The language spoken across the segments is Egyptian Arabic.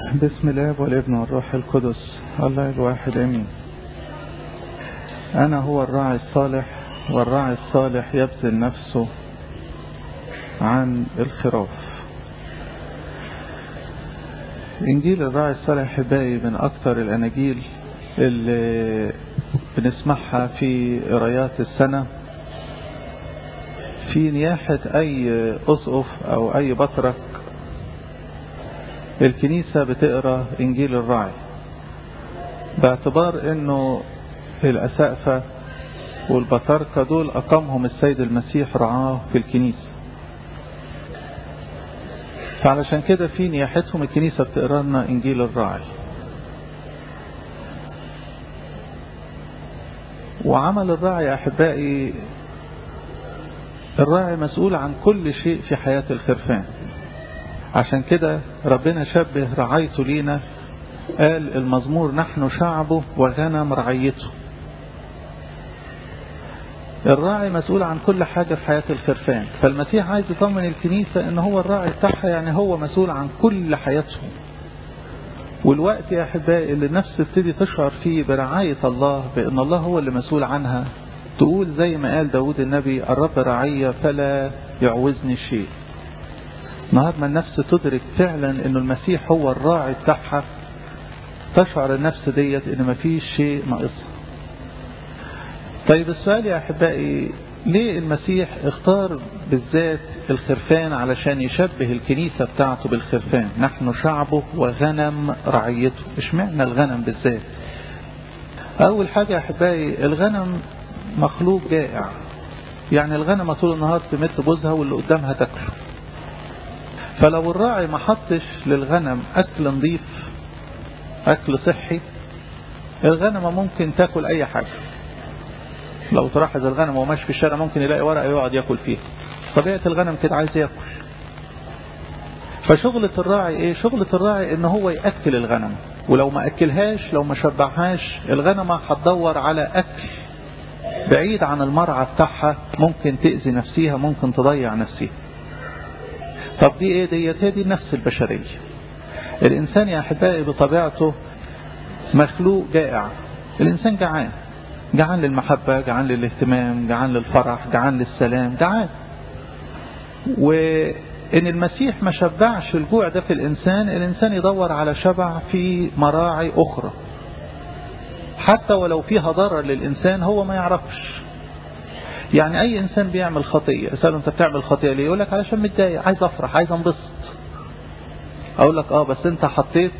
بسم الله والابن والروح القدس الله الواحد امين انا هو الراعي الصالح والراعي الصالح يبذل نفسه عن الخراف انجيل الراعي الصالح احبائي من اكثر الاناجيل اللي بنسمعها في قرايات السنة في نياحة اي اسقف او اي بطرك الكنيسة بتقرا انجيل الراعي باعتبار انه الاسقفة والبطاركة دول اقامهم السيد المسيح رعاه في الكنيسة فعلشان كده في نياحتهم الكنيسة بتقرا لنا انجيل الراعي وعمل الراعي يا احبائي الراعي مسؤول عن كل شيء في حياة الخرفان عشان كده ربنا شبه رعايته لينا قال المزمور نحن شعبه وغنم رعيته الراعي مسؤول عن كل حاجة في حياة الخرفان فالمسيح عايز يطمن الكنيسة ان هو الراعي بتاعها يعني هو مسؤول عن كل حياتهم والوقت يا احبائي اللي النفس تبتدي تشعر فيه برعاية الله بان الله هو اللي مسؤول عنها تقول زي ما قال داود النبي الرب رعية فلا يعوزني شيء نهار ما النفس تدرك فعلا انه المسيح هو الراعي بتاعها تشعر النفس ديت ان مفيش شيء ناقصها طيب السؤال يا احبائي ليه المسيح اختار بالذات الخرفان علشان يشبه الكنيسة بتاعته بالخرفان نحن شعبه وغنم رعيته اشمعنى الغنم بالذات اول حاجة يا احبائي الغنم مخلوق جائع يعني الغنمة طول النهار تمت بوزها واللي قدامها تاكله فلو الراعي ما حطش للغنم اكل نظيف اكل صحي الغنمة ممكن تاكل اي حاجة لو تلاحظ الغنم وهو ماشي في الشارع ممكن يلاقي ورقة يقعد ياكل فيها طبيعة الغنم كده عايز ياكل فشغلة الراعي ايه شغلة الراعي ان هو يأكل الغنم ولو ما أكلهاش لو ما شبعهاش الغنمة هتدور على أكل بعيد عن المرعى بتاعها ممكن تأذي نفسيها ممكن تضيع نفسيها طب دي ايه ديت هي دي النفس البشرية الانسان يا احبائي بطبيعته مخلوق جائع الانسان جعان جعان للمحبة جعان للاهتمام جعان للفرح جعان للسلام جعان وإن المسيح ما شبعش الجوع ده في الإنسان الإنسان يدور على شبع في مراعي أخرى حتى ولو فيها ضرر للإنسان هو ما يعرفش يعني أي إنسان بيعمل خطية اسأله أنت بتعمل خطية ليه يقول لك علشان متضايق عايز أفرح عايز أنبسط أقول لك آه بس أنت حطيت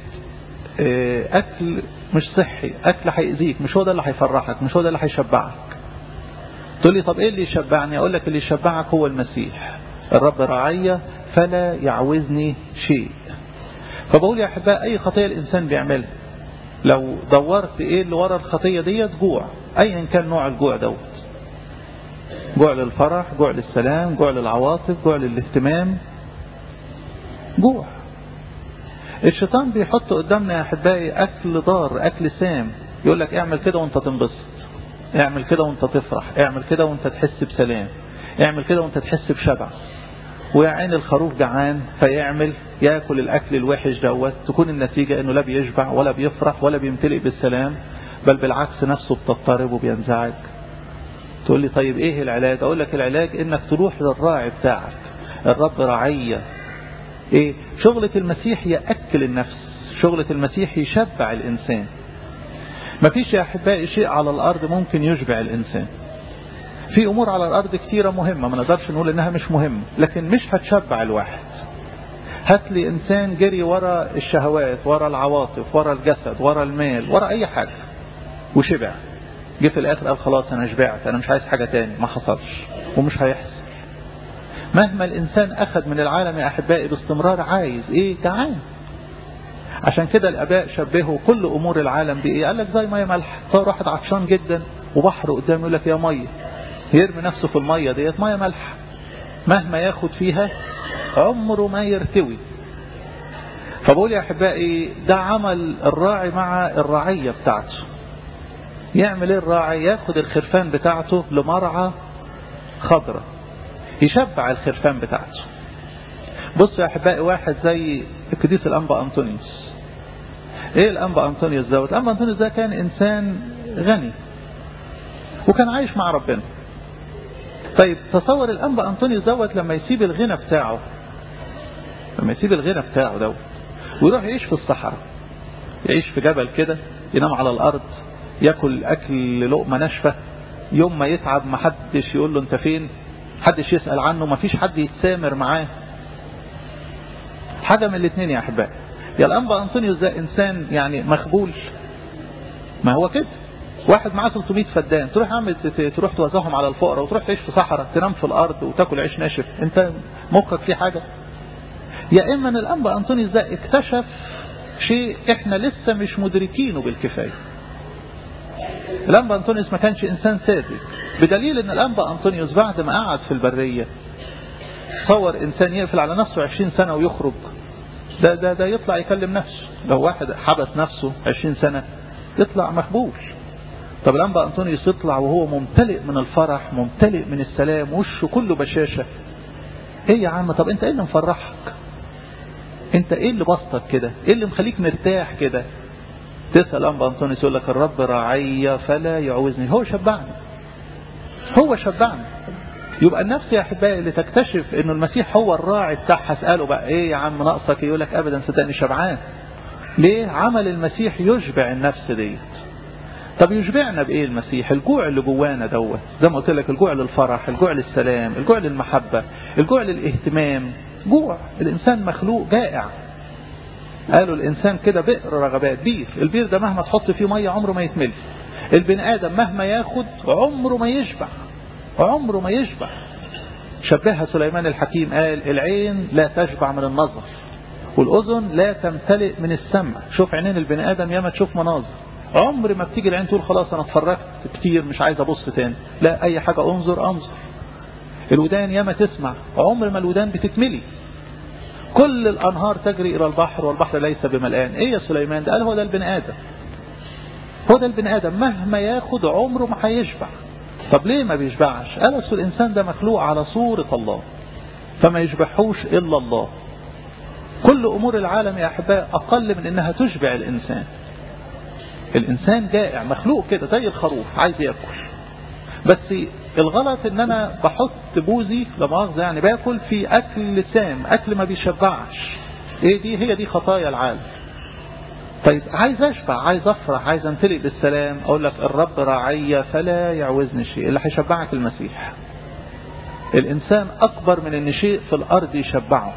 أكل مش صحي أكل هيأذيك مش هو ده اللي هيفرحك مش هو ده اللي هيشبعك تقول لي طب إيه اللي يشبعني أقول لك اللي يشبعك هو المسيح الرب رعية فلا يعوزني شيء فبقول يا أحباء أي خطية الإنسان بيعملها لو دورت إيه اللي ورا الخطية ديت جوع أيا كان نوع الجوع دوت جوع للفرح جوع للسلام جوع للعواطف جوع للاهتمام جوع الشيطان بيحط قدامنا يا احبائي اكل ضار اكل سام يقول لك اعمل كده وانت تنبسط اعمل كده وانت تفرح اعمل كده وانت تحس بسلام اعمل كده وانت تحس بشبع ويا عين الخروف جعان فيعمل ياكل الاكل الوحش دوت تكون النتيجه انه لا بيشبع ولا بيفرح ولا بيمتلئ بالسلام بل بالعكس نفسه بتضطرب وبينزعج تقول لي طيب ايه العلاج اقول لك العلاج انك تروح للراعي بتاعك الرب رعيه ايه شغلة المسيح يأكل النفس شغلة المسيح يشبع الإنسان مفيش يا أحبائي شيء على الأرض ممكن يشبع الإنسان في أمور على الأرض كتيرة مهمة ما نقدرش نقول إنها مش مهمة لكن مش هتشبع الواحد هات لي إنسان جري ورا الشهوات ورا العواطف ورا الجسد ورا المال ورا أي حاجة وشبع جه في الآخر قال خلاص أنا شبعت أنا مش عايز حاجة تاني ما حصلش ومش هيحصل مهما الإنسان أخذ من العالم يا أحبائي باستمرار عايز إيه جعان عشان كده الآباء شبهوا كل أمور العالم بإيه قال لك زي مية ملح صار واحد عطشان جدا وبحر قدامه يقول لك يا مية يرمي نفسه في المية ديت مية ملح مهما ياخد فيها عمره ما يرتوي فبقول يا أحبائي ده عمل الراعي مع الرعية بتاعته يعمل ايه الراعي ياخد الخرفان بتاعته لمرعى خضرة يشبع الخرفان بتاعته بص يا احبائي واحد زي القديس الانبا انطونيوس ايه الانبا انطونيوس دوت الانبا انطونيوس ده كان انسان غني وكان عايش مع ربنا طيب تصور الانبا انطونيوس دوت لما يسيب الغنى بتاعه لما يسيب الغنى بتاعه دوت ويروح يعيش في الصحراء يعيش في جبل كده ينام على الارض ياكل اكل لقمه ناشفه يوم ما يتعب ما حدش يقول له انت فين حدش يسال عنه ما فيش حد يتسامر معاه حاجه من الاثنين يا احبائي يا الانبا انطونيوس ده انسان يعني مخبول ما هو كده واحد معاه 300 فدان تروح عامل تروح توزعهم على الفقراء وتروح تعيش في صحراء تنام في الارض وتاكل عيش ناشف انت مخك فيه حاجه يا اما ان الانبا انطونيوس ده اكتشف شيء احنا لسه مش مدركينه بالكفايه الانبا انطونيوس ما كانش انسان ساذج بدليل ان الانبا انطونيوس بعد ما قعد في البريه تصور انسان يقفل على نفسه 20 سنه ويخرج ده ده ده يطلع يكلم نفسه لو واحد حبس نفسه 20 سنه يطلع مخبول طب الانبا انطونيوس يطلع وهو ممتلئ من الفرح ممتلئ من السلام وشه كله بشاشه ايه يا عم طب انت ايه اللي مفرحك انت ايه اللي بسطك كده ايه اللي مخليك مرتاح كده تسأل أنبا أنطونيوس يقول لك الرب راعي فلا يعوزني هو شبعني هو شبعني يبقى النفس يا أحبائي اللي تكتشف أنه المسيح هو الراعي بتاعها اسأله بقى إيه يا عم ناقصك يقول لك أبدا صدقني شبعان ليه عمل المسيح يشبع النفس ديت طب يشبعنا بإيه المسيح الجوع اللي جوانا دوت زي ما قلت لك الجوع للفرح الجوع للسلام الجوع للمحبة الجوع للاهتمام جوع الإنسان مخلوق جائع قالوا الإنسان كده بئر رغبات بير البير ده مهما تحط فيه مية عمره ما يتملي البني آدم مهما ياخد عمره ما يشبع عمره ما يشبع شبهها سليمان الحكيم قال العين لا تشبع من النظر والأذن لا تمتلئ من السمع شوف عينين البني آدم ياما تشوف مناظر عمر ما بتيجي العين تقول خلاص أنا اتفرجت كتير مش عايز أبص تاني لا أي حاجة أنظر أنظر الودان ياما تسمع عمر ما الودان بتتملي كل الأنهار تجري إلى البحر والبحر ليس بملآن إيه يا سليمان ده قال هو ده البني آدم هو ده البني آدم مهما ياخد عمره ما هيشبع طب ليه ما بيشبعش قال أصل الإنسان ده مخلوق على صورة الله فما يشبعهوش إلا الله كل أمور العالم يا أحباء أقل من إنها تشبع الإنسان الإنسان جائع مخلوق كده زي الخروف عايز يأكل بس الغلط ان انا بحط بوزي لمؤاخذة يعني باكل في اكل سام اكل ما بيشبعش ايه دي هي دي خطايا العالم طيب عايز اشبع عايز افرح عايز امتلئ بالسلام اقول لك الرب راعي فلا يعوزني شيء اللي هيشبعك المسيح الانسان اكبر من ان شيء في الارض يشبعه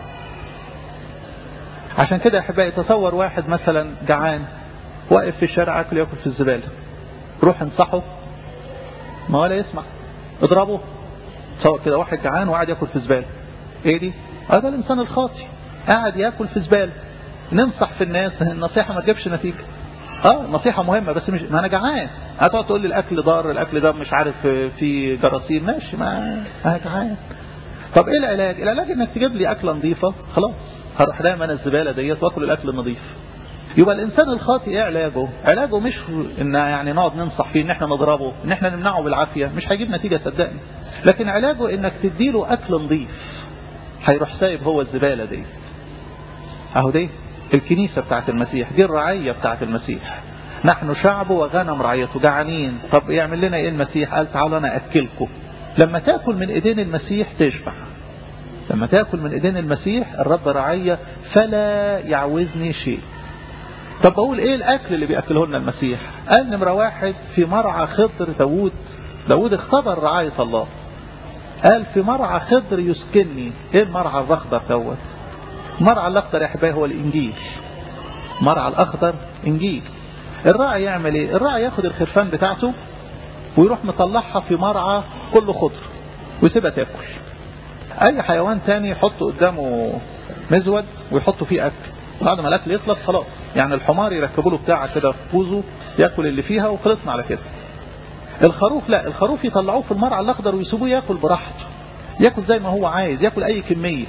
عشان كده يا احبائي تصور واحد مثلا جعان واقف في الشارع اكل ياكل في الزباله روح انصحه ما ولا يسمع اضربه تصور كده واحد جعان وقاعد ياكل في زباله ايه دي هذا الانسان الخاطي قاعد ياكل في زباله ننصح في الناس النصيحه ما تجيبش نتيجه اه نصيحه مهمه بس مش ما انا جعان هتقعد تقول لي الاكل ضار الاكل ده مش عارف فيه جراثيم ماشي ما انا جعان طب ايه العلاج العلاج انك تجيب لي اكله نظيفه خلاص هروح رامي انا الزباله ديت واكل الاكل النظيف يبقى الانسان الخاطئ ايه علاجه علاجه مش ان يعني نقعد ننصح فيه ان احنا نضربه ان احنا نمنعه بالعافيه مش هيجيب نتيجه صدقني لكن علاجه انك تديله اكل نظيف هيروح سايب هو الزباله دي اهو دي الكنيسه بتاعت المسيح دي الرعيه بتاعت المسيح نحن شعب وغنم رعيته جعانين طب يعمل لنا ايه المسيح قال تعالوا انا اكلكم لما تاكل من ايدين المسيح تشبع لما تاكل من ايدين المسيح الرب رعيه فلا يعوزني شيء طب بقول ايه الاكل اللي بياكله لنا المسيح قال نمرة واحد في مرعى خضر داود داود اختبر رعاية الله قال في مرعى خضر يسكنني ايه المرعى الاخضر دوت المرعى الاخضر يا احبائي هو الانجيل المرعى الاخضر انجيل الراعي يعمل ايه الراعي ياخد الخرفان بتاعته ويروح مطلعها في مرعى كله خضر ويسيبها تاكل اي حيوان تاني يحط قدامه مزود ويحطوا فيه اكل بعد ما الاكل يخلص خلاص يعني الحمار يركبوا له بتاعه كده في بوزه ياكل اللي فيها وخلصنا على كده الخروف لا الخروف يطلعوه في المرعى الاخضر ويسيبوه ياكل براحته ياكل زي ما هو عايز ياكل اي كميه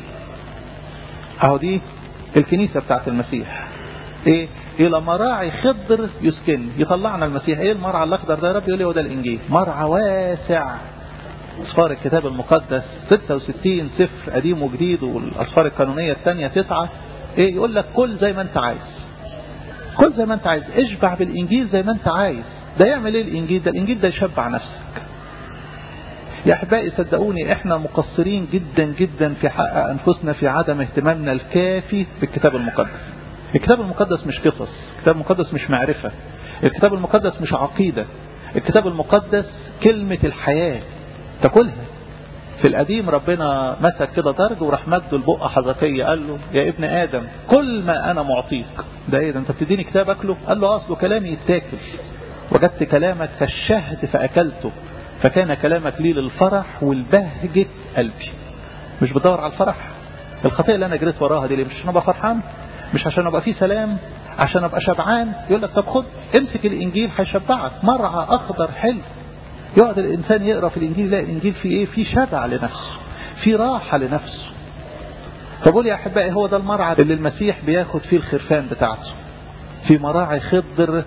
اهو دي الكنيسه بتاعت المسيح ايه الى مراعي خضر يسكن يطلعنا المسيح ايه المرعى الاخضر ده يا رب يقول لي هو ده الانجيل مرعى واسع أسفار الكتاب المقدس 66 سفر قديم وجديد والأسفار القانونية الثانية تسعة إيه يقول لك كل زي ما أنت عايز كل زي ما انت عايز اشبع بالانجيل زي ما انت عايز ده يعمل ايه الانجيل ده الانجيل ده يشبع نفسك يا احبائي صدقوني احنا مقصرين جدا جدا في حق انفسنا في عدم اهتمامنا الكافي بالكتاب المقدس الكتاب المقدس مش قصص الكتاب المقدس مش معرفة الكتاب المقدس مش عقيدة الكتاب المقدس كلمة الحياة تاكلها في القديم ربنا مسك كده درج وراح مد البقى حزقية قال له يا ابن آدم كل ما أنا معطيك ده إيه ده أنت بتديني كتاب أكله قال له أصله كلامي يتاكل وجدت كلامك كالشهد فأكلته فكان كلامك لي للفرح والبهجة قلبي مش بدور على الفرح الخطيئة اللي أنا جريت وراها دي ليه مش عشان أبقى فرحان مش عشان أبقى فيه سلام عشان أبقى شبعان يقول لك طب خد امسك الإنجيل هيشبعك مرعى أخضر حلو يقعد الإنسان يقرأ في الإنجيل يلاقي الإنجيل فيه إيه فيه شبع لنفسه فيه راحة لنفسه فبقول يا أحبائي هو ده المرعى اللي المسيح بياخد فيه الخرفان بتاعته في مراعي خضر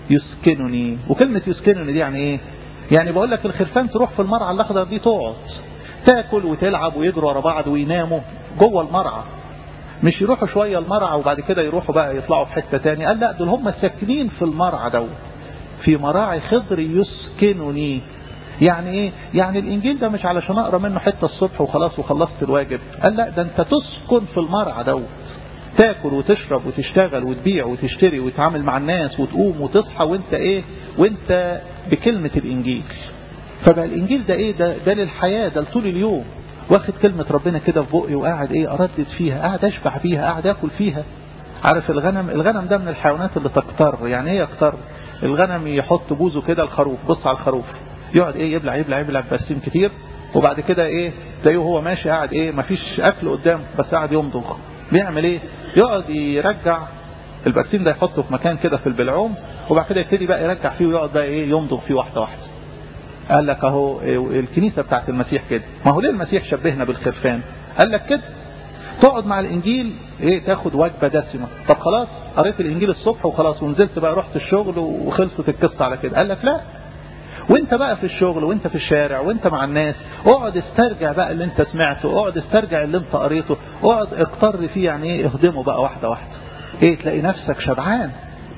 يسكنني وكلمة يسكنني دي يعني إيه يعني بقول لك الخرفان تروح في المرعى الأخضر دي تقعد تاكل وتلعب ويجروا ورا بعض ويناموا جوه المرعى مش يروحوا شوية المرعى وبعد كده يروحوا بقى يطلعوا في حتة تاني قال لا دول هم ساكنين في المرعى دوت في مراعي خضر يسكنني يعني ايه يعني الانجيل ده مش علشان اقرا منه حته الصبح وخلاص وخلصت الواجب قال لا ده انت تسكن في المرعى دوت تاكل وتشرب وتشتغل وتبيع وتشتري وتتعامل مع الناس وتقوم وتصحى وانت ايه وانت بكلمة الانجيل فبقى الانجيل ده ايه ده, ده للحياة ده لطول اليوم واخد كلمة ربنا كده في بقي وقاعد ايه اردد فيها قاعد اشبع بيها قاعد اكل فيها عارف الغنم الغنم ده من الحيوانات اللي تقتر يعني ايه يقتر الغنم يحط بوزه كده الخروف بص على الخروف يقعد ايه يبلع يبلع يبلع بسيم كتير وبعد كده ايه تلاقيه وهو ماشي قاعد ايه مفيش اكل قدامه بس قاعد يمضغ بيعمل ايه يقعد يرجع البكتين ده يحطه في مكان كده في البلعوم وبعد كده يبتدي بقى يرجع فيه ويقعد بقى ايه يمضغ فيه واحده واحده قال لك اهو الكنيسه بتاعت المسيح كده ما هو ليه المسيح شبهنا بالخرفان قال لك كده تقعد مع الانجيل ايه تاخد وجبه دسمه طب خلاص قريت الانجيل الصبح وخلاص ونزلت بقى رحت الشغل وخلصت القصه على كده قال لك لا وانت بقى في الشغل وانت في الشارع وانت مع الناس اقعد استرجع بقى اللي انت سمعته اقعد استرجع اللي انت قريته اقعد اقتر فيه يعني ايه اهضمه بقى واحده واحده ايه تلاقي نفسك شبعان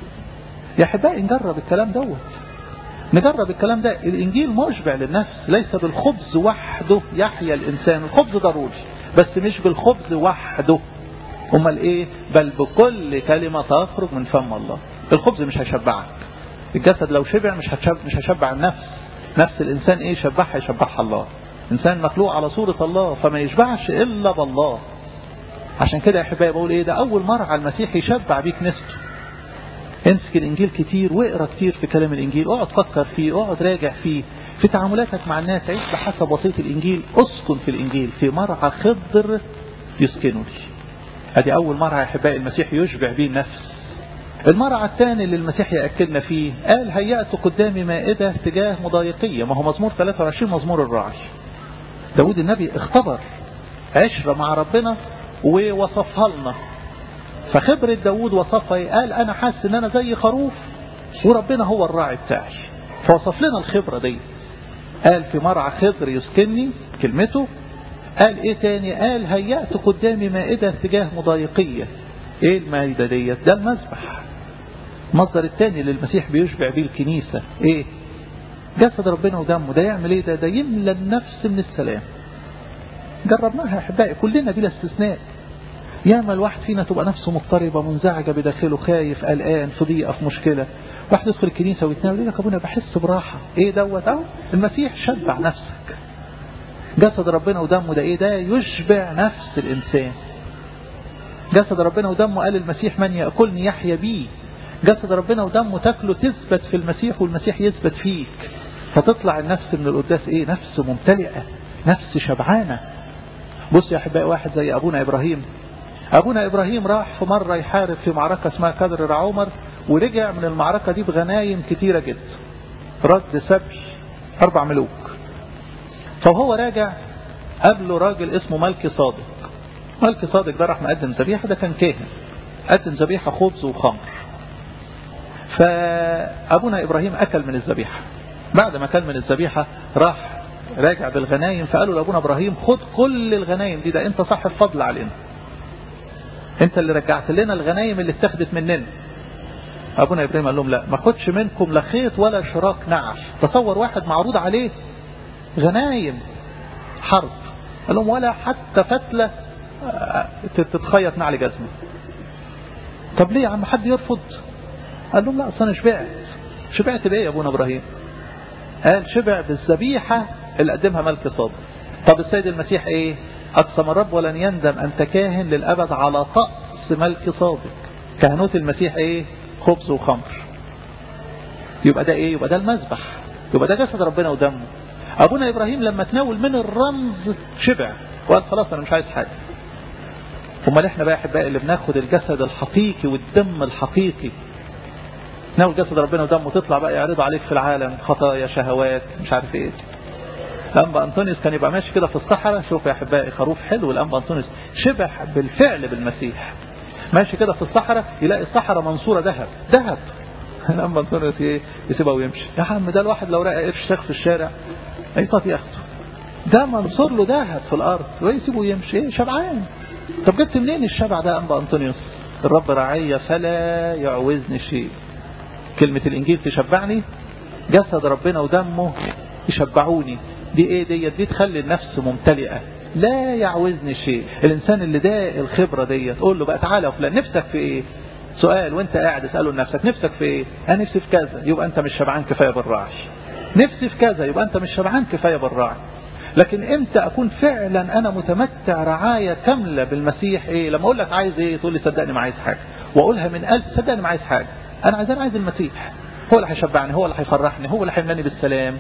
يا احبائي نجرب الكلام دوت نجرب الكلام ده الانجيل مشبع للنفس ليس بالخبز وحده يحيا الانسان الخبز ضروري بس مش بالخبز وحده امال ايه بل بكل كلمة تخرج من فم الله الخبز مش هيشبعك الجسد لو شبع مش هتشبع مش هيشبع النفس نفس الانسان ايه شبعها يشبعها الله انسان مخلوق على صورة الله فما يشبعش الا بالله عشان كده يا احبائي بقول ايه ده اول مرعى المسيح يشبع بيك نفسه امسك الانجيل كتير واقرا كتير في كلام الانجيل اقعد فكر فيه اقعد راجع فيه في تعاملاتك مع الناس عيش بحسب وصيه الانجيل اسكن في الانجيل في مرعى خضر يسكنني ادي اول مرعى يا احبائي المسيح يشبع بيه النفس المرعى الثاني اللي المسيح ياكلنا فيه قال هيأت قدامي مائده تجاه مضايقيه ما هو مزمور 23 مزمور الراعي داود النبي اختبر عشرة مع ربنا ووصفها لنا فخبرة داود وصفها قال انا حاسس ان انا زي خروف وربنا هو الراعي بتاعي فوصف لنا الخبرة دي قال في مرعى خضر يسكنني كلمته قال ايه تاني قال هيأت قدامي مائدة تجاه مضايقية ايه المائدة ديت ده المذبح المصدر الثاني اللي المسيح بيشبع بيه الكنيسة ايه جسد ربنا ودمه ده يعمل ايه ده ده يملى النفس من السلام جربناها يا احبائي كلنا بلا استثناء ياما الواحد فينا تبقى نفسه مضطربة منزعجة بداخله خايف قلقان في ضيقة في مشكلة واحد يدخل الكنيسة ويتناول يقول لك ابونا بحس براحة ايه دوت اهو المسيح شبع نفسك جسد ربنا ودمه ده ايه ده يشبع نفس الانسان جسد ربنا ودمه قال المسيح من يأكلني يحيا بيه جسد ربنا ودمه تاكله تثبت في المسيح والمسيح يثبت فيك فتطلع النفس من القداس ايه نفس ممتلئة نفس شبعانة بص يا احبائي واحد زي ابونا ابراهيم ابونا ابراهيم راح في مرة يحارب في معركة اسمها كدر رعومر ورجع من المعركة دي بغنايم كتيرة جدا رد سبي اربع ملوك فهو راجع قابله راجل اسمه ملكي صادق ملكي صادق ده راح مقدم ذبيحة ده كان كاهن قدم ذبيحة خبز وخمر فابونا ابراهيم اكل من الذبيحة بعد ما اكل من الذبيحة راح راجع بالغنايم فقالوا لابونا ابراهيم خد كل الغنايم دي ده انت صاحب فضل علينا انت اللي رجعت لنا الغنايم اللي اتخذت مننا ابونا ابراهيم قال لهم لا ما خدش منكم لا خيط ولا شراك نعش تصور واحد معروض عليه غنايم حرب قال لهم ولا حتى فتله تتخيط نعل جزمه طب ليه يا عم حد يرفض قال لهم لا اصل انا شبعت شبعت بايه يا ابونا ابراهيم قال شبع بالذبيحه اللي قدمها ملك صادق طب السيد المسيح ايه اقسم الرب ولن يندم انت كاهن للابد على طقس ملك صادق كهنوت المسيح ايه خبز وخمر يبقى ده ايه يبقى ده المذبح يبقى ده جسد ربنا ودمه ابونا ابراهيم لما تناول من الرمز شبع وقال خلاص انا مش عايز حاجه امال احنا بقى احبائي اللي بناخد الجسد الحقيقي والدم الحقيقي ناول جسد ربنا ودمه تطلع بقى يعرض عليك في العالم خطايا شهوات مش عارف ايه الانبا انطونيوس كان يبقى ماشي كده في الصحراء شوف يا احبائي خروف حلو الانبا انطونيوس شبع بالفعل بالمسيح ماشي كده في الصحراء يلاقي الصحراء منصوره ذهب ذهب الانبا انطونيوس ايه يسيبها ويمشي يا عم ده الواحد لو لقى قرش شيخ في الشارع ايطاط ياخده ده منصور له ذهب في الارض ويسيبه ويمشي ايه شبعان طب جبت منين الشبع ده انبا انطونيوس الرب رعية فلا يعوزني شيء كلمة الانجيل تشبعني جسد ربنا ودمه يشبعوني دي ايه دي دي تخلي النفس ممتلئة لا يعوزني شيء الانسان اللي ده الخبرة دي تقول له بقى تعالى يا فلان نفسك في ايه سؤال وانت قاعد اسأله لنفسك نفسك في ايه انا نفسي في كذا يبقى انت مش شبعان كفاية بالراعي نفسي في كذا يبقى انت مش شبعان كفاية بالراعي لكن امتى اكون فعلا انا متمتع رعاية كاملة بالمسيح ايه لما اقول لك عايز ايه تقول لي صدقني ما عايز حاجة واقولها من قلب صدقني ما عايز حاجة انا عايز انا عايز المسيح هو اللي هيشبعني هو اللي هيفرحني هو اللي هيملاني بالسلام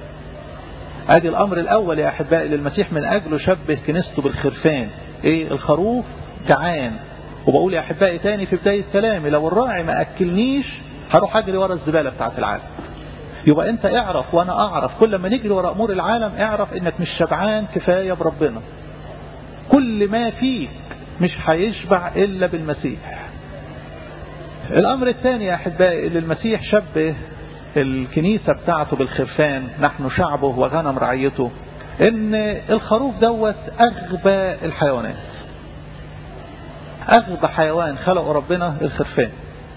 ادي الامر الاول يا احبائي للمسيح من اجله شبه كنيسته بالخرفان ايه الخروف جعان وبقول يا احبائي تاني في بداية كلامي لو الراعي ما اكلنيش هروح اجري ورا الزبالة بتاعت العالم يبقى انت اعرف وانا اعرف كل ما نجري ورا امور العالم اعرف انك مش شبعان كفاية بربنا كل ما فيك مش هيشبع الا بالمسيح الامر الثاني يا احبائي اللي المسيح شبه الكنيسة بتاعته بالخرفان نحن شعبه وغنم رعيته ان الخروف دوت اغبى الحيوانات اغبى حيوان خلقه ربنا الخرفان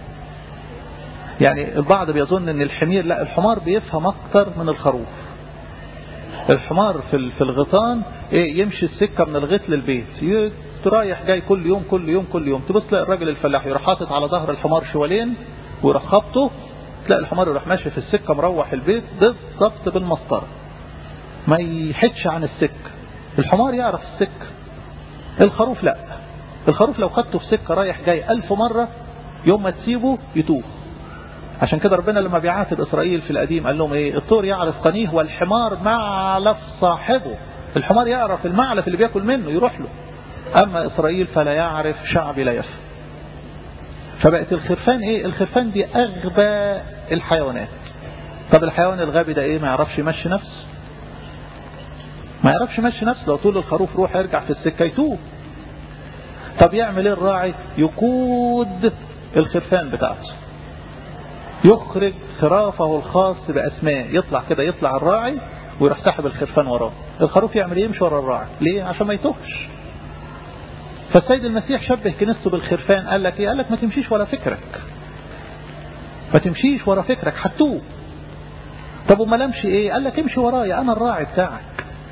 يعني البعض بيظن ان الحمير لا الحمار بيفهم اكتر من الخروف الحمار في في الغيطان ايه يمشي السكة من الغيط للبيت رايح جاي كل يوم كل يوم كل يوم تبص تلاقي الراجل الفلاح يروح حاطط على ظهر الحمار شوالين ويروح خبطه تلاقي الحمار يروح ماشي في السكة مروح البيت بالظبط بالمسطرة ما يحدش عن السكة الحمار يعرف السكة الخروف لا الخروف لو خدته في سكة رايح جاي ألف مرة يوم ما تسيبه يتوه عشان كده ربنا لما بيعاتب إسرائيل في القديم قال لهم ايه الطور يعرف قنيه والحمار معلف صاحبه الحمار يعرف المعلف اللي بياكل منه يروح له أما إسرائيل فلا يعرف شعبي لا يفهم فبقت الخرفان ايه الخرفان دي أغبى الحيوانات طب الحيوان الغبي ده ايه ما يعرفش يمشي نفسه ما يعرفش يمشي نفسه لو طول الخروف روح يرجع في السكة يتوب طب يعمل ايه الراعي يقود الخرفان بتاعته يخرج خرافه الخاص بأسماء يطلع كده يطلع الراعي ويروح ساحب الخرفان وراه الخروف يعمل ايه يمشي ورا الراعي ليه عشان ما يتوهش فالسيد المسيح شبه كنيسته بالخرفان قال لك ايه قال لك ما تمشيش ورا فكرك ما تمشيش ورا فكرك هتوه طب وما امشي ايه قال لك امشي ورايا انا الراعي بتاعك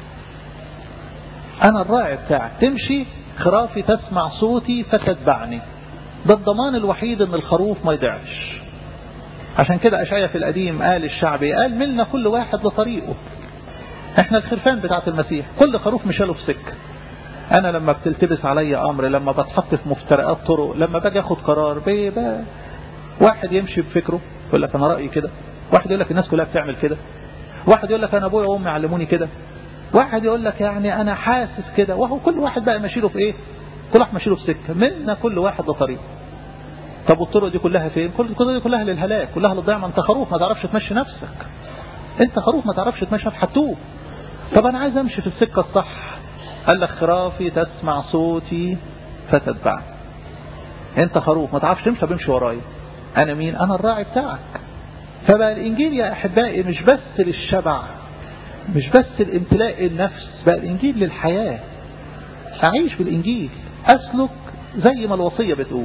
انا الراعي بتاعك تمشي خرافي تسمع صوتي فتتبعني ده الضمان الوحيد ان الخروف ما يضيعش عشان كده اشعيا في القديم قال الشعبي قال ملنا كل واحد لطريقه احنا الخرفان بتاعت المسيح كل خروف مشاله في سكه انا لما بتلتبس عليا امر لما بتحط في مفترقات طرق لما باجي اخد قرار بيبقى واحد يمشي بفكره يقول لك انا رايي كده واحد يقول لك الناس كلها بتعمل كده واحد يقول لك انا ابويا وامي علموني كده واحد يقول لك يعني انا حاسس كده وهو كل واحد بقى ماشي له في ايه كل واحد ماشي له في سكه منا كل واحد لطريق طب والطرق دي كلها فين كل الطرق دي كلها للهلاك كلها للضياع ما انت خروف ما تعرفش تمشي نفسك انت خروف ما تعرفش تمشي نفسك هتوه طب انا عايز امشي في السكه الصح قال لك خرافي تسمع صوتي فتتبعني انت خروف ما تعرفش تمشي بمشي ورايا انا مين انا الراعي بتاعك فبقى الانجيل يا احبائي مش بس للشبع مش بس الامتلاء النفس بقى الانجيل للحياة اعيش بالانجيل اسلك زي ما الوصية بتقول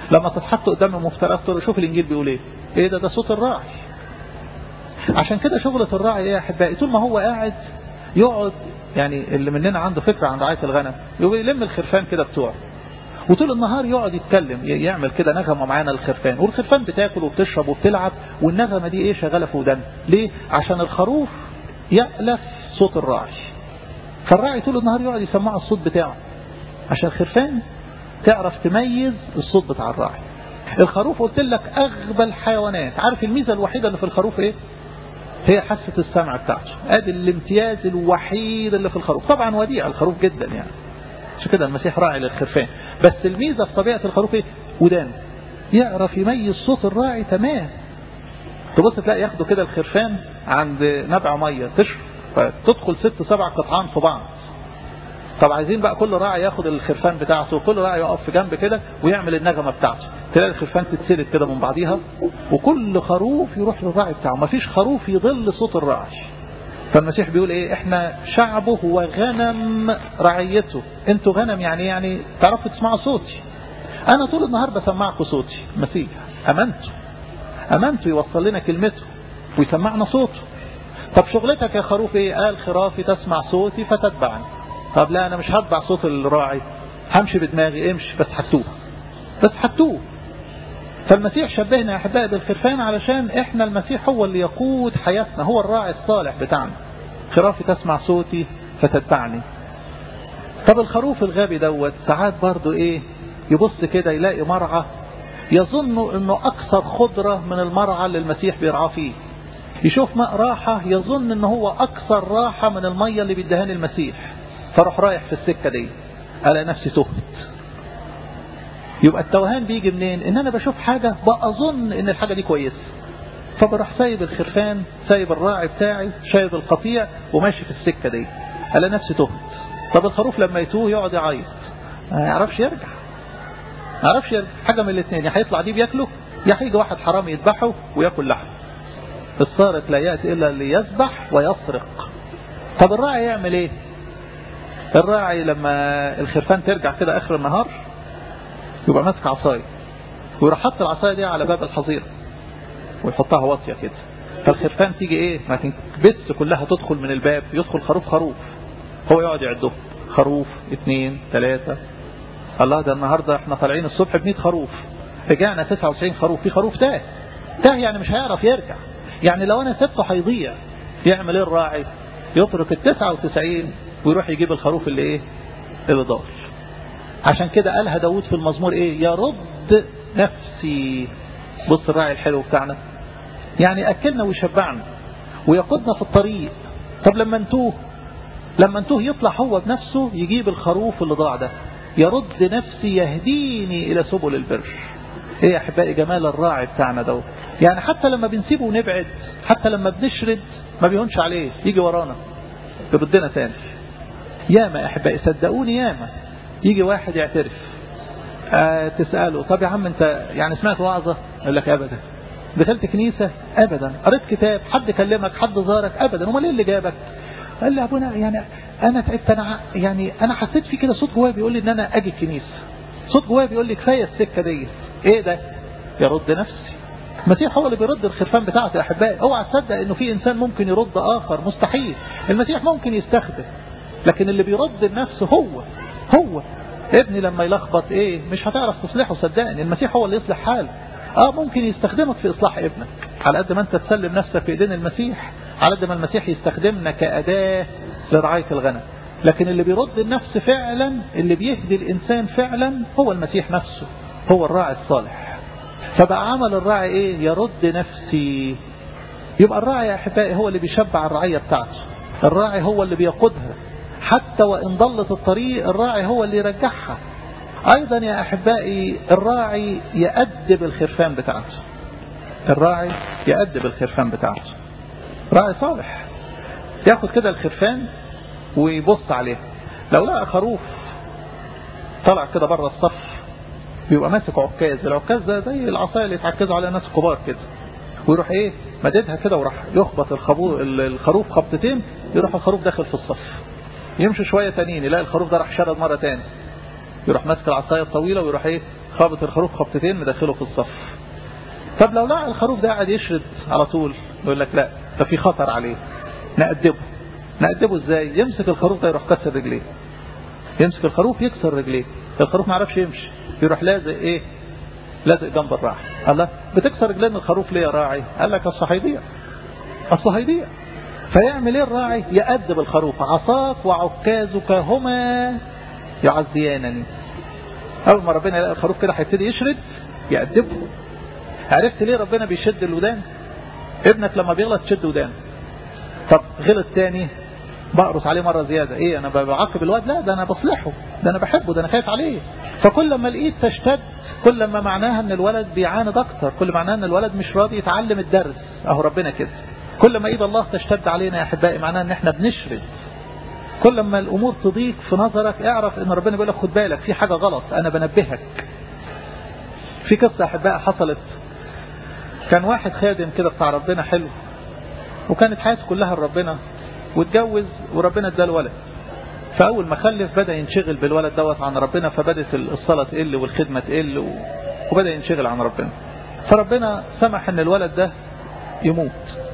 لما تتحط قدام المفترات تقول شوف الانجيل بيقول ايه ايه ده ده صوت الراعي عشان كده شغلة الراعي ايه يا احبائي طول ما هو قاعد يقعد يعني اللي مننا عنده فكرة عن رعاية الغنم يبقى يلم الخرفان كده بتوعه وطول النهار يقعد يتكلم يعمل كده نغمة معانا للخرفان والخرفان بتاكل وبتشرب وبتلعب والنغمة دي ايه شغالة في ودان ليه عشان الخروف يألف صوت الراعي فالراعي طول النهار يقعد يسمع الصوت بتاعه عشان الخرفان تعرف تميز الصوت بتاع الراعي الخروف قلت لك اغبى الحيوانات عارف الميزة الوحيدة اللي في الخروف ايه هي حاسة السمع بتاعته ادي الامتياز الوحيد اللي في الخروف طبعا وديع الخروف جدا يعني عشان كده المسيح راعي للخرفان بس الميزة في طبيعة الخروف ايه ودان يعرف يميز صوت الراعي تمام تبص تلاقي ياخدوا كده الخرفان عند نبع مية تشرب فتدخل ست سبع قطعان في بعض طب عايزين بقى كل راعي ياخد الخرفان بتاعته وكل راعي يقف في جنب كده ويعمل النغمة بتاعته تلاقي الخرفان تتسلت كده من بعضيها وكل خروف يروح للراعي بتاعه مفيش خروف يضل صوت الراعي فالمسيح بيقول ايه احنا شعبه وغنم رعيته انتوا غنم يعني يعني تعرفوا تسمعوا صوتي انا طول النهار بسمعكم صوتي مسيح امنتوا امنتوا يوصل لنا كلمته ويسمعنا صوته طب شغلتك يا خروف ايه قال خرافي تسمع صوتي فتتبعني طب لا انا مش هتبع صوت الراعي همشي بدماغي امشي بس حتوه بس حتوه فالمسيح شبهنا يا احبائي بالخرفان علشان احنا المسيح هو اللي يقود حياتنا هو الراعي الصالح بتاعنا خرافي تسمع صوتي فتتبعني طب الخروف الغبي دوت ساعات برضو ايه يبص كده يلاقي مرعى يظن انه اكثر خضرة من المرعى اللي المسيح بيرعاه فيه يشوف ماء راحة يظن ان هو اكثر راحة من المية اللي بيدهاني المسيح فروح رايح في السكة دي الاقي نفسي تهت يبقى التوهان بيجي منين ان انا بشوف حاجة بأظن ان الحاجة دي كويسة فبروح سايب الخرفان سايب الراعي بتاعي سايب القطيع وماشي في السكة دي الاقي نفسي تهت طب الخروف لما يتوه يقعد يعيط ما يعرفش يرجع ما يعرفش يرجع حاجة من الاثنين يا هيطلع دي بياكله يا هيجي واحد حرام يذبحه وياكل لحمه السارق لا يأتي إلا ليذبح ويسرق طب الراعي يعمل ايه الراعي لما الخرفان ترجع كده اخر النهار يبقى ماسك عصايه ويروح حط العصايه دي على باب الحظيره ويحطها واطيه كده فالخرفان تيجي ايه ما تنكبس كلها تدخل من الباب يدخل خروف خروف هو يقعد يعدهم خروف اثنين ثلاثة الله ده النهاردة احنا طالعين الصبح ب 100 خروف رجعنا 99 خروف في خروف تاه تاه يعني مش هيعرف يرجع يعني لو انا سبته هيضيع يعمل ايه الراعي يترك ال 99 ويروح يجيب الخروف اللي ايه اللي ضال عشان كده قالها داود في المزمور ايه يرد نفسي بص الراعي الحلو بتاعنا يعني اكلنا ويشبعنا ويقودنا في الطريق طب لما انتوه لما انتوه يطلع هو بنفسه يجيب الخروف اللي ضاع ده يرد نفسي يهديني الى سبل البر ايه يا احبائي جمال الراعي بتاعنا دوت يعني حتى لما بنسيبه ونبعد حتى لما بنشرد ما بيهونش عليه يجي ورانا يردنا تاني ياما احبائي صدقوني ياما يجي واحد يعترف آه تسأله طب يا عم انت يعني سمعت وعظة يقول لك ابدا دخلت كنيسة ابدا قريت كتاب حد كلمك حد زارك ابدا امال ايه اللي جابك قال لي ابونا يعني انا تعبت انا يعني انا حسيت في كده صوت جوايا بيقول لي ان انا اجي الكنيسة صوت جوايا بيقول لي كفايه السكه دي ايه ده يرد نفسي المسيح هو اللي بيرد الخرفان بتاعته يا احبائي اوعى تصدق انه في انسان ممكن يرد اخر مستحيل المسيح ممكن يستخدم لكن اللي بيرد النفس هو هو ابني لما يلخبط ايه مش هتعرف تصلحه صدقني المسيح هو اللي يصلح حاله اه ممكن يستخدمك في اصلاح ابنك على قد ما انت تسلم نفسك في ايدين المسيح على قد ما المسيح يستخدمنا كأداة لرعاية الغنم لكن اللي بيرد النفس فعلا اللي بيهدي الانسان فعلا هو المسيح نفسه هو الراعي الصالح فبقى عمل الراعي ايه يرد نفسي يبقى الراعي يا احبائي هو اللي بيشبع الرعية بتاعته الراعي هو اللي بيقودها حتى وان ضلت الطريق الراعي هو اللي يرجعها ايضا يا احبائي الراعي يأدب الخرفان بتاعته الراعي يأدب الخرفان بتاعته راعي صالح ياخد كده الخرفان ويبص عليه لو لقى خروف طلع كده بره الصف بيبقى ماسك عكاز العكاز ده زي العصايه اللي يتعكزوا عليها ناس كبار كده ويروح ايه مددها كده وراح يخبط الخروف خبطتين يروح الخروف داخل في الصف يمشي شويه تانيين يلاقي الخروف ده راح شرد مره تاني يروح ماسك العصايه الطويله ويروح ايه خابط الخروف خبطتين مدخله في الصف طب لو لقى الخروف ده قاعد يشرد على طول يقول لك لا ده في خطر عليه نأدبه نأدبه ازاي يمسك الخروف ده يروح كسر رجليه يمسك الخروف يكسر رجليه الخروف ما يعرفش يمشي يروح لازق ايه لازق جنب الراعي الله بتكسر رجلين الخروف ليه يا راعي قال لك اصل هيضيع اصل هيضيع فيعمل ايه الراعي يأدب الخروف عصاك وعكازك هما يعزيانني اول ما ربنا يلاقي الخروف كده هيبتدي يشرد يأدبه عرفت ليه ربنا بيشد الودان ابنك لما بيغلط تشد ودانه طب غلط تاني بقرص عليه مرة زيادة ايه انا بعاقب الواد لا ده انا بصلحه ده انا بحبه ده انا خايف عليه فكل ما الايد تشتد كل ما معناها ان الولد بيعاند اكتر كل معناها ان الولد مش راضي يتعلم الدرس اهو ربنا كده كل ما ايد الله تشتد علينا يا احبائي معناها ان احنا بنشرد كل ما الامور تضيق في نظرك اعرف ان ربنا بيقول لك خد بالك في حاجة غلط انا بنبهك في قصة احبائي حصلت كان واحد خادم كده بتاع ربنا حلو وكانت حياته كلها لربنا واتجوز وربنا اداله ولد فاول ما خلف بدا ينشغل بالولد دوت عن ربنا فبدت الصلاه تقل والخدمه تقل وبدا ينشغل عن ربنا فربنا سمح ان الولد ده يموت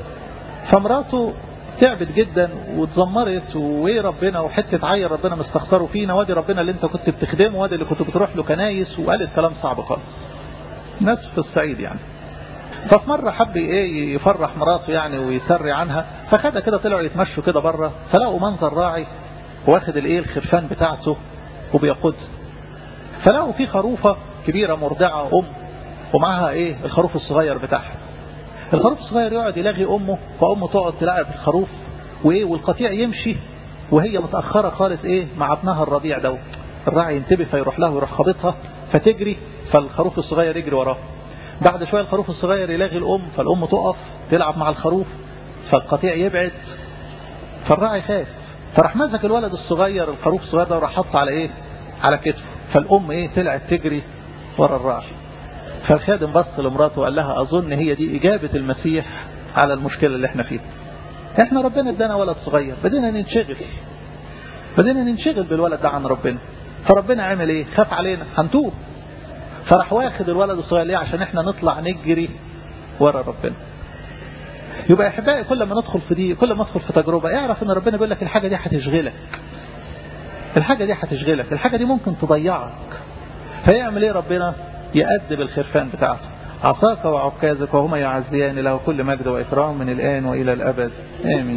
فمراته تعبت جدا واتذمرت وايه ربنا وحته عيل ربنا مستخسره فينا وادي ربنا اللي انت كنت بتخدمه وادي اللي كنت بتروح له كنايس وقالت كلام صعب خالص ناس في الصعيد يعني ففي مرة حب ايه يفرح مراته يعني ويسري عنها فخدها كده طلعوا يتمشوا كده بره فلقوا منظر راعي واخد الايه الخرفان بتاعته وبيقودها فلقوا في خروفة كبيرة مرضعة ام ومعها ايه الخروف الصغير بتاعها الخروف الصغير يقعد يلاغي امه فامه تقعد تلاعب الخروف وايه والقطيع يمشي وهي متأخرة خالص ايه مع ابنها الرضيع دوت الراعي ينتبه فيروح له ويروح خابطها فتجري فالخروف الصغير يجري وراه بعد شوية الخروف الصغير يلاغي الأم فالأم تقف تلعب مع الخروف فالقطيع يبعد فالراعي خاف فراح مسك الولد الصغير الخروف الصغير ده وراح حط على ايه على كتفه فالأم ايه طلعت تجري ورا الراعي فالخادم بص لمراته وقال لها أظن هي دي إجابة المسيح على المشكلة اللي احنا فيها احنا ربنا ادانا ولد صغير بدينا ننشغل بدينا ننشغل بالولد ده عن ربنا فربنا عمل ايه خاف علينا هنتوب فراح واخد الولد الصغير ليه عشان احنا نطلع نجري ورا ربنا يبقى يا احبائي كل ما ندخل في دي كل ما ندخل في تجربه اعرف ان ربنا بيقول لك الحاجه دي هتشغلك الحاجه دي هتشغلك الحاجه دي ممكن تضيعك فيعمل ايه ربنا يأدب الخرفان بتاعته عصاك وعكازك وهما يعزيان له كل مجد واكرام من الان والى الابد امين